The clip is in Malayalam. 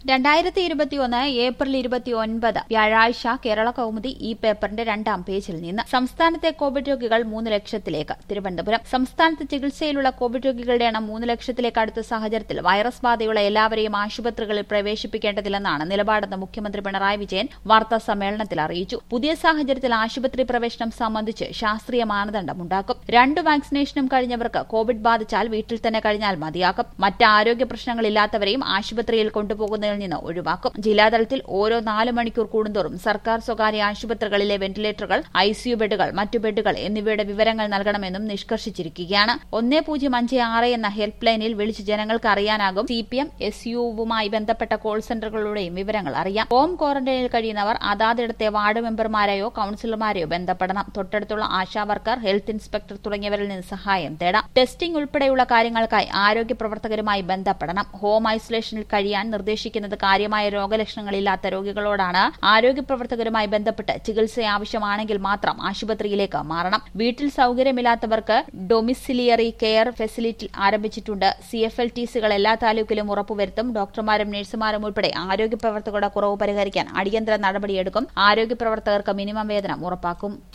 രണ്ടായിരത്തി ഇരുപത്തിയൊന്ന് ഏപ്രിൽ ഇരുപത്തിയൊൻപത് വ്യാഴാഴ്ച കേരള കൗമുദി ഈ പേപ്പറിന്റെ രണ്ടാം പേജിൽ നിന്ന് സംസ്ഥാനത്തെ കോവിഡ് രോഗികൾ മൂന്ന് ലക്ഷത്തിലേക്ക് തിരുവനന്തപുരം സംസ്ഥാനത്ത് ചികിത്സയിലുള്ള കോവിഡ് രോഗികളുടെ എണ്ണം മൂന്ന് ലക്ഷത്തിലേക്ക് അടുത്ത സാഹചര്യത്തിൽ വൈറസ് ബാധയുള്ള എല്ലാവരെയും ആശുപത്രികളിൽ പ്രവേശിപ്പിക്കേണ്ടതില്ലെന്നാണ് നിലപാടെന്ന് മുഖ്യമന്ത്രി പിണറായി വിജയൻ വാർത്താ സമ്മേളനത്തിൽ അറിയിച്ചു പുതിയ സാഹചര്യത്തിൽ ആശുപത്രി പ്രവേശനം സംബന്ധിച്ച് ശാസ്ത്രീയ മാനദണ്ഡമുണ്ടാക്കും രണ്ട് വാക്സിനേഷനും കഴിഞ്ഞവർക്ക് കോവിഡ് ബാധിച്ചാൽ വീട്ടിൽ തന്നെ കഴിഞ്ഞാൽ മതിയാക്കും മറ്റ് ആരോഗ്യ പ്രശ്നങ്ങളില്ലാത്തവരെയും ആശുപത്രിയിൽ കൊണ്ടുപോകുന്നതിൽ നിന്ന് ഒഴിവാക്കും ജില്ലാതലത്തിൽ ഓരോ നാല് മണിക്കൂർ കൂടുന്തോറും സർക്കാർ സ്വകാര്യ ആശുപത്രികളിലെ വെന്റിലേറ്ററുകൾ ഐസിയു ബെഡുകൾ മറ്റു ബെഡുകൾ എന്നിവയുടെ വിവരങ്ങൾ നൽകണമെന്നും നിഷ്കർഷിച്ചിരിക്കുകയാണ് ഒന്നേ പൂജ്യം അഞ്ച് ആറ് എന്ന ഹെൽപ്പ് ലൈനിൽ വിളിച്ച് ജനങ്ങൾക്ക് അറിയാനാകും സി പി എം എസ് യുവുമായി ബന്ധപ്പെട്ട കോൾ സെന്ററുകളുടെയും വിവരങ്ങൾ അറിയാം ഹോം ക്വാറന്റൈനിൽ കഴിയുന്നവർ അതാതിടത്തെ വാർഡ് മെമ്പർമാരെയോ കൌൺസിലർമാരെയോ ബന്ധപ്പെടണം തൊട്ടടുത്തുള്ള ആശാ വർക്കർ ഹെൽത്ത് ഇൻസ്പെക്ടർ തുടങ്ങിയവരിൽ നിന്ന് സഹായം തേടാം ടെസ്റ്റിംഗ് ഉൾപ്പെടെയുള്ള കാര്യങ്ങൾക്കായി ആരോഗ്യ പ്രവർത്തകരുമായി ബന്ധപ്പെടണം ഹോം ഐസൊലേഷനിൽ കഴിയാൻ നിർദ്ദേശിക്കുന്നത് കാര്യമായ രോഗലക്ഷണങ്ങളില്ലാത്ത രോഗികളോടാണ് ആരോഗ്യ പ്രവർത്തകരുമായി ബന്ധപ്പെട്ട് ചികിത്സ ആവശ്യമാണെങ്കിൽ മാത്രം ആശുപത്രിയിലേക്ക് മാറണം വീട്ടിൽ സൌകര്യമില്ലാത്തവർക്ക് ഡൊമിസിലിയറി കെയർ ഫെസിലിറ്റി ആരംഭിച്ചിട്ടുണ്ട് സി എഫ് എൽ ടി സികൾ എല്ലാ താലൂക്കിലും ഉറപ്പുവരുത്തും ഡോക്ടർമാരും നഴ്സുമാരും ഉൾപ്പെടെ ആരോഗ്യ പ്രവർത്തകരുടെ കുറവ് പരിഹരിക്കാൻ അടിയന്തര നടപടിയെടുക്കും ആരോഗ്യ പ്രവർത്തകർക്ക് മിനിമം വേതനം ഉറപ്പാക്കും